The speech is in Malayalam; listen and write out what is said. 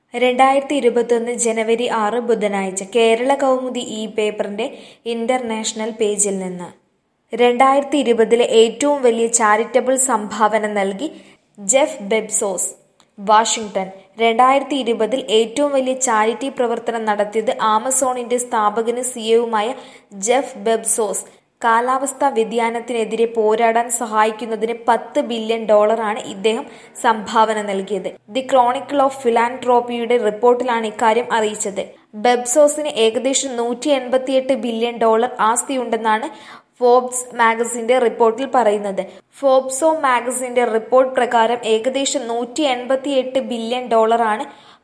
രണ്ടായിരത്തി ഇരുപത്തൊന്ന് ജനുവരി ആറ് ബുധനാഴ്ച കേരള കൗമുദി ഈ പേപ്പറിന്റെ ഇന്റർനാഷണൽ പേജിൽ നിന്ന് രണ്ടായിരത്തി ഇരുപതിലെ ഏറ്റവും വലിയ ചാരിറ്റബിൾ സംഭാവന നൽകി ജെഫ് ബെബ്സോസ് വാഷിംഗ്ടൺ രണ്ടായിരത്തി ഇരുപതിൽ ഏറ്റവും വലിയ ചാരിറ്റി പ്രവർത്തനം നടത്തിയത് ആമസോണിന്റെ സ്ഥാപകനും സിഇഒവുമായ ജെഫ് ബെബ്സോസ് കാലാവസ്ഥാ വ്യതിയാനത്തിനെതിരെ പോരാടാൻ സഹായിക്കുന്നതിന് പത്ത് ബില്യൺ ഡോളറാണ് ഇദ്ദേഹം സംഭാവന നൽകിയത് ദി ക്രോണിക്കിൾ ഓഫ് ഫിലാൻട്രോപ്പിയുടെ റിപ്പോർട്ടിലാണ് ഇക്കാര്യം അറിയിച്ചത് ബെബ്സോസിന് ഏകദേശം നൂറ്റി എൺപത്തിയെട്ട് ബില്യൺ ഡോളർ ആസ്തിയുണ്ടെന്നാണ് ഫോബ്സ് മാഗസിന്റെ റിപ്പോർട്ടിൽ പറയുന്നത് ഫോബ്സോ മാഗസിന്റെ റിപ്പോർട്ട് പ്രകാരം ഏകദേശം നൂറ്റി എൺപത്തിയെട്ട് ബില്യൺ ഡോളറാണ്